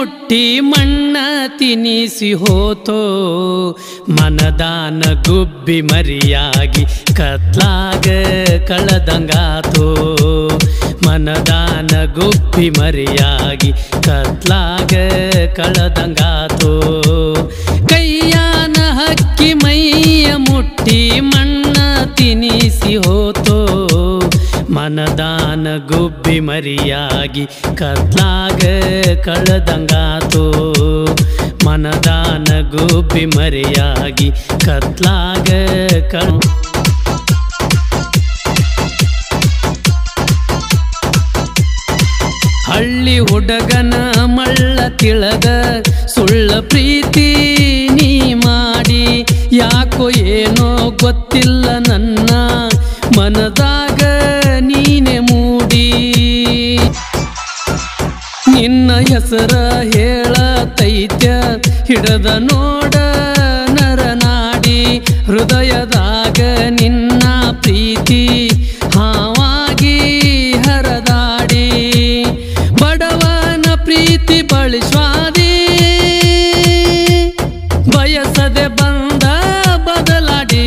ಮುಟ್ಟಿ ಮಣ್ಣ ತಿನಿಸಿ ಹೋತೋ ಮನದಾನ ಗುಬ್ಬಿ ಮರಿಯಾಗಿ ಕತ್ಲಾಗ ಕಳದಂಗಾತೋ ಮನದಾನ ಗುಬ್ಬಿ ಮರಿಯಾಗಿ ಕತ್ಲಾಗ ಕಳದಂಗಾತೋ ಕೈಯಾನ ಹಕ್ಕಿ ಮೈಯ ಮುಟ್ಟಿ ಮಣ್ಣ ತಿನಿಸಿ ಹೋತೋ ಮನದಾನ ಗುಬ್ಬಿ ಮರಿಯಾಗಿ ಕತ್ಲಾಗ ಕಳದಂಗಾತೋ ಮನದಾನ ಗುಬ್ಬಿ ಮರಿಯಾಗಿ ಕತ್ಲಾಗ ಕಳ ಹಳ್ಳಿ ಹುಡುಗನ ಮಳ್ಳ ತಿಳದ ಸುಳ್ಳ ಪ್ರೀತಿ ನೀ ಮಾಡಿ ಯಾಕೋ ಏನೋ ಗೊತ್ತಿಲ್ಲ ನನ್ನ ಮನದಾಗ ನೀನೆ ಮೂಡಿ ನಿನ್ನ ಹೆಸರ ಹೇಳತೈತ್ಯ ಹಿಡದ ನೋಡ ನರನಾಡಿ ಹೃದಯದಾಗ ನಿನ್ನ ಪ್ರೀತಿ ಹಾವಾಗಿ ಹರದಾಡಿ ಬಡವನ ಪ್ರೀತಿ ಬಳಿಸ್ವಾದಿ ಬಯಸದೆ ಬಂದ ಬದಲಾಡಿ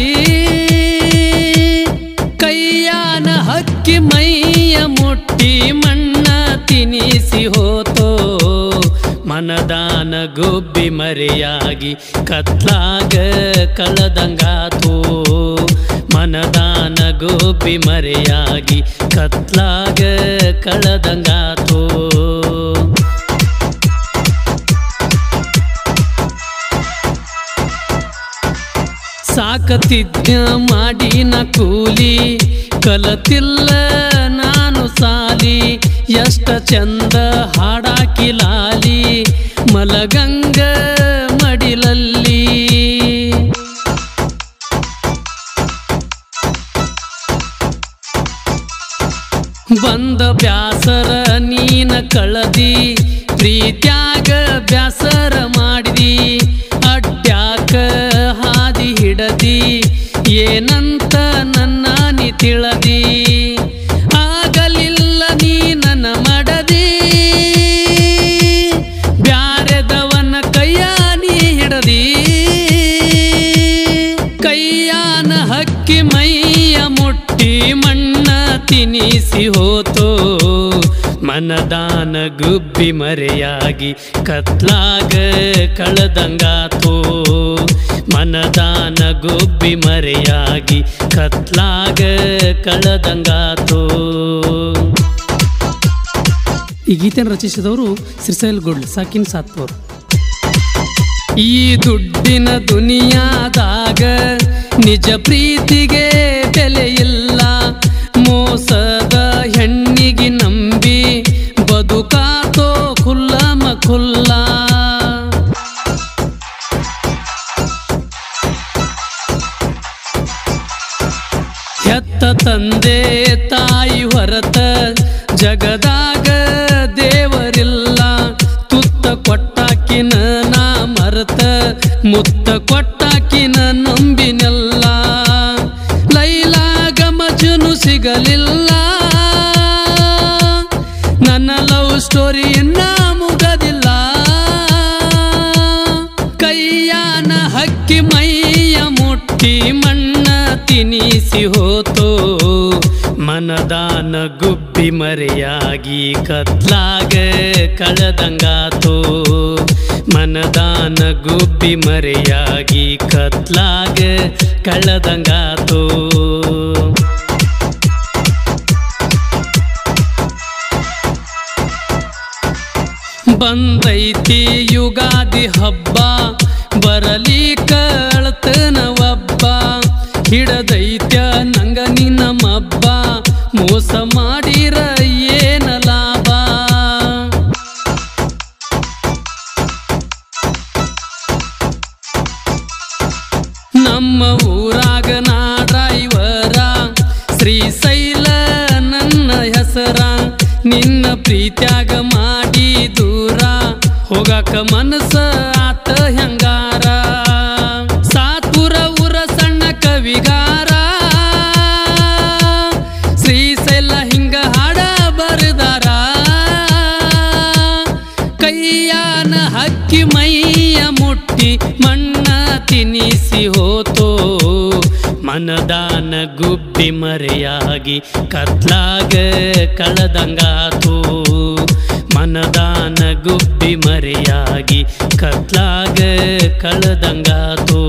ಕೈಯಾನ ಹಕ್ಕಿ ಮೈಯ ಮುಟ್ಟಿ ಮಣ್ಣ ತಿನಿಸಿ ಹೋತೋ ಮನದಾನ ಗುಬ್ಬಿ ಮರೆಯಾಗಿ ಕತ್ಲಾಗ ಕಳದಂಗಾತೋ ಮನದಾನ ಗುಬ್ಬಿ ಮರೆಯಾಗಿ ಕತ್ಲಾಗ ಕಳದಂಗಾತೋ ಸಾಕತಿದ್ಯ ಮಾಡಿನ ಕೂಲಿ ಕಲತಿಲ್ಲ ನಾನು ಸಾಲಿ ಎಷ್ಟ ಚಂದ ಹಾಡಾಕಿ ಲಾಲಿ ಮಲಗಂಗ ಮಡಿಲಲ್ಲಿ ಬಂದ ಬ್ಯಾಸರ ನೀನ ಕಳದಿ ಪ್ರೀತ್ಯಾಗ ಬ್ಯಾಸರ ಮಾಡಿದಿ ಅಡ್ಯಾಕ ಹಾದಿ ಹಿಡದಿ ಏನಂತ ನನ್ನ ನೀ ತಿಳದಿ ಆಗಲಿಲ್ಲ ನೀ ನನ್ನ ಮಡದಿ ಬ್ಯಾರೆದವನ ಕೈಯ ನೀ ಹಿಡದಿ ಕೈಯಾನ ಹಕ್ಕಿ ಮೈಯ ಮುಟ್ಟಿ ಮಣ್ಣ ತಿನಿಸಿ ಹೋತೋ ಮನದಾನ ಗುಬ್ಬಿ ಮರೆಯಾಗಿ ಕತ್ಲಾಗ ಕಳದಂಗಾತೋ ಮನದಾನ ಗುಬ್ಬಿ ಮರೆಯಾಗಿ ಕತ್ಲಾಗ ಕಳದಂಗಾತೋ ಈ ಗೀತೆಯನ್ನು ರಚಿಸಿದವರು ಶ್ರೀಶೈಲ್ ಗುಡ್ ಸಾಕಿನ್ ಸಾತ್ಪುರ್ ಈ ದುಡ್ಡಿನ ದುನಿಯಾದಾಗ ನಿಜ ಪ್ರೀತಿಗೆ ಬೆಲೆ ಇಲ್ಲ ಮೋಸದ ಹೆಣ್ಣಿಗೆ ನಂಬಿ ಬದುಕಾತೋ ಖುಲ್ಲ ಮಖುಲ್ಲ ಹೆತ್ತ ತಂದೆ ತಾಯಿ ಹೊರತ ಜಗದಾಗ ದೇವರಿಲ್ಲ ತುತ್ತ ಕೊಟ್ಟಾಕಿನ ನಾ ಮರತ ಮುತ್ತ ಕೊಟ್ಟಾಕಿನ ನಂಬಿನೆಲ್ಲ ಲೈಲಾಗ ಮಜನು ಸಿಗಲಿಲ್ಲ ನನ್ನ ಲವ್ ಸ್ಟೋರಿ ಇನ್ನ ಮುಗದಿಲ್ಲ ಕೈಯಾನ ಹಕ್ಕಿ ಮೈಯ ಮುಟ್ಟಿ ಮಣ್ಣ ತಿನಿಸಿ ಹೋತೋ ಮನದಾನ ಗುಬ್ಬಿ ಮರೆಯಾಗಿ ಕತ್ಲಾಗ ಕಳದಂಗಾತೋ ಮನದಾನ ಗುಬ್ಬಿ ಮರೆಯಾಗಿ ಕತ್ಲಾಗ ಕಳದಂಗಾತೋ ಬಂದೈತಿ ಯುಗಾದಿ ಹಬ್ಬ ಬರಲಿ ಕಳ್ತನ ಒಬ್ಬ ಹಿಡದೈತ್ಯ ನಂಗ ನಿನ್ನ ಮಬ್ಬ ಮೋಸ ಮಾಡಿರ ಏನ ಲಾಭ ನಮ್ಮ ಊರಾಗ ನಾ ಡ್ರೈವರ ಶ್ರೀಶೈಲ ನನ್ನ ಹೆಸರ ನಿನ್ನ ಪ್ರೀತ್ಯಾಗ ಮಾಡಿ ದೂರ ಹೋಗಾಕ ಮನಸ್ಸ ಆತ ಹೆಂಗಾರ ಸಾತುರ ಊರ ಸಣ್ಣ ಕವಿಗಾರ ಶ್ರೀಶೈಲ ಹಿಂಗ ಹಾಡ ಬರದಾರ ಕೈಯಾನ ಅಕ್ಕಿ ಮೈಯ ಮುಟ್ಟಿ ಮಣ್ಣ ತಿನಿಸಿ ಹೋತೋ ಮನದಾನ ಗುಬ್ಬಿ ಮರೆಯಾಗಿ ಕತ್ಲಾಗ ಕಳದಂಗಾತು ಮನದಾನ ಗುಬ್ಬಿ ಮರೆಯಾಗಿ ಕತ್ಲಾಗ ಕಳದಂಗಾತು